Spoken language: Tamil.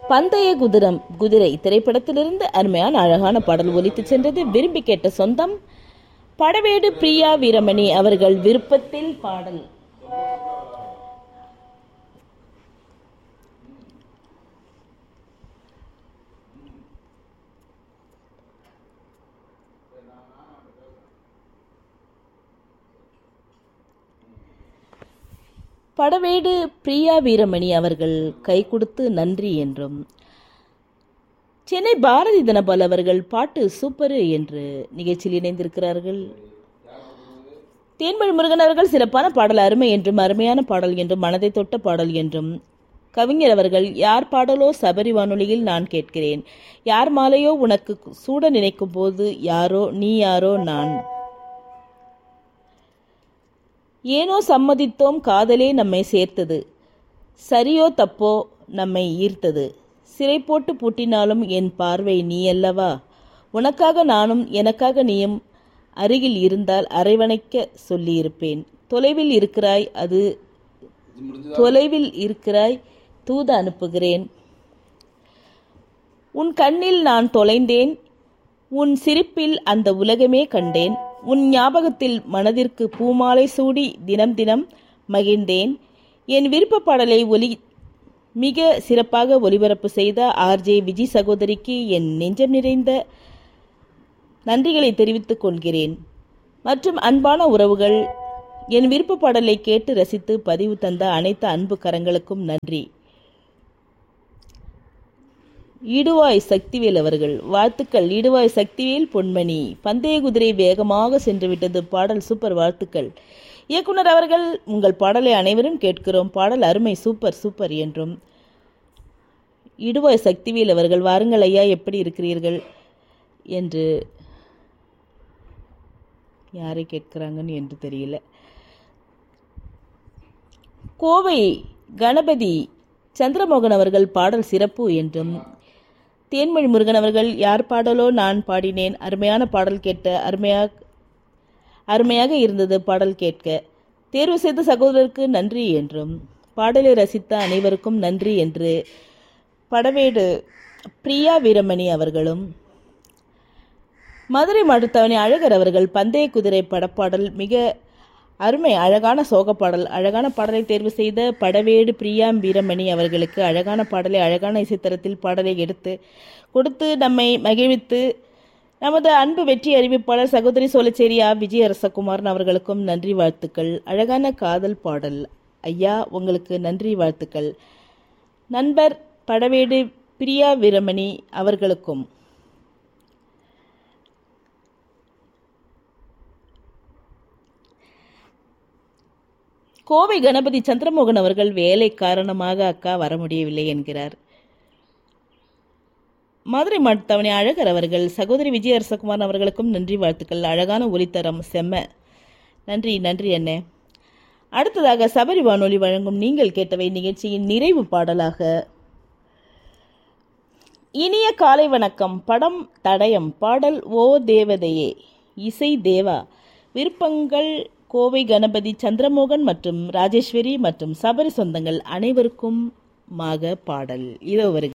பந்தய குதிரம் குதிரை திரைப்படத்திலிருந்து அருமையான அழகான பாடல் ஒலித்து சென்றது விரும்பி கேட்ட சொந்தம் படவேடு பிரியா வீரமணி அவர்கள் விருப்பத்தில் பாடல் படவேடு பிரியா வீரமணி அவர்கள் கை கொடுத்து நன்றி என்றும் சென்னை பாரதி தனபால் அவர்கள் பாட்டு சூப்பரு என்று நிகழ்ச்சியில் இணைந்திருக்கிறார்கள் தேன்மொழி முருகன் அவர்கள் சிறப்பான பாடல் அருமை என்றும் அருமையான பாடல் என்றும் மனதை தொட்ட பாடல் என்றும் கவிஞர் அவர்கள் யார் பாடலோ சபரி வானொலியில் நான் கேட்கிறேன் யார் மாலையோ உனக்கு சூட நினைக்கும் போது யாரோ நீ யாரோ நான் ஏனோ சம்மதித்தோம் காதலே நம்மை சேர்த்தது சரியோ தப்போ நம்மை ஈர்த்தது சிறை போட்டு பூட்டினாலும் என் பார்வை நீ அல்லவா உனக்காக நானும் எனக்காக நீயும் அருகில் இருந்தால் அரவணைக்க சொல்லியிருப்பேன் தொலைவில் இருக்கிறாய் அது தொலைவில் இருக்கிறாய் தூது அனுப்புகிறேன் உன் கண்ணில் நான் தொலைந்தேன் உன் சிரிப்பில் அந்த உலகமே கண்டேன் உன் ஞாபகத்தில் மனதிற்கு பூமாலை சூடி தினம் தினம் மகிழ்ந்தேன் என் விருப்ப பாடலை ஒலி மிக சிறப்பாக ஒலிபரப்பு செய்த ஆர்ஜே விஜய் சகோதரிக்கு என் நெஞ்சம் நிறைந்த நன்றிகளை தெரிவித்துக் கொள்கிறேன் மற்றும் அன்பான உறவுகள் என் விருப்ப பாடலை கேட்டு ரசித்து பதிவு தந்த அனைத்து அன்பு கரங்களுக்கும் நன்றி ஈடுவாய் சக்திவேல் அவர்கள் வாழ்த்துக்கள் ஈடுவாய் சக்திவேல் பொன்மணி பந்தய குதிரை வேகமாக சென்று விட்டது பாடல் சூப்பர் வாழ்த்துக்கள் இயக்குனர் அவர்கள் உங்கள் பாடலை அனைவரும் கேட்கிறோம் பாடல் அருமை சூப்பர் சூப்பர் என்றும் இடுவாய் சக்திவேல் அவர்கள் வாருங்கள் ஐயா எப்படி இருக்கிறீர்கள் என்று யாரை கேட்கிறாங்கன்னு என்று தெரியல கோவை கணபதி சந்திரமோகன் அவர்கள் பாடல் சிறப்பு என்றும் தேன்மொழி முருகன் அவர்கள் யார் பாடலோ நான் பாடினேன் அருமையான பாடல் கேட்ட அருமையாக அருமையாக இருந்தது பாடல் கேட்க தேர்வு செய்த சகோதரருக்கு நன்றி என்றும் பாடலை ரசித்த அனைவருக்கும் நன்றி என்று படவேடு பிரியா வீரமணி அவர்களும் மதுரை மாட்டுத்தவணி அழகர் அவர்கள் பந்தய குதிரை படப்பாடல் மிக அருமை அழகான சோக பாடல் அழகான பாடலை தேர்வு செய்த படவேடு பிரியா வீரமணி அவர்களுக்கு அழகான பாடலை அழகான இசைத்தரத்தில் பாடலை எடுத்து கொடுத்து நம்மை மகிழ்வித்து நமது அன்பு வெற்றி அறிவிப்பாளர் சகோதரி சோழச்சேரி ஆ விஜய் அரசகுமாரன் அவர்களுக்கும் நன்றி வாழ்த்துக்கள் அழகான காதல் பாடல் ஐயா உங்களுக்கு நன்றி வாழ்த்துக்கள் நண்பர் படவேடு பிரியா வீரமணி அவர்களுக்கும் கோவை கணபதி சந்திரமோகன் அவர்கள் வேலை காரணமாக அக்கா வர முடியவில்லை என்கிறார் மதுரை மாட்டுத்தவணை அழகர் அவர்கள் சகோதரி விஜய் அரசகுமார் அவர்களுக்கும் நன்றி வாழ்த்துக்கள் அழகான ஒளித்தரம் செம்ம நன்றி நன்றி அண்ணே அடுத்ததாக சபரி வானொலி வழங்கும் நீங்கள் கேட்டவை நிகழ்ச்சியின் நிறைவு பாடலாக இனிய காலை வணக்கம் படம் தடயம் பாடல் ஓ தேவதையே இசை தேவா விருப்பங்கள் கோவை கணபதி சந்திரமோகன் மற்றும் ராஜேஸ்வரி மற்றும் சபரி சொந்தங்கள் அனைவருக்கும் மாக பாடல் இதோ வருகிறது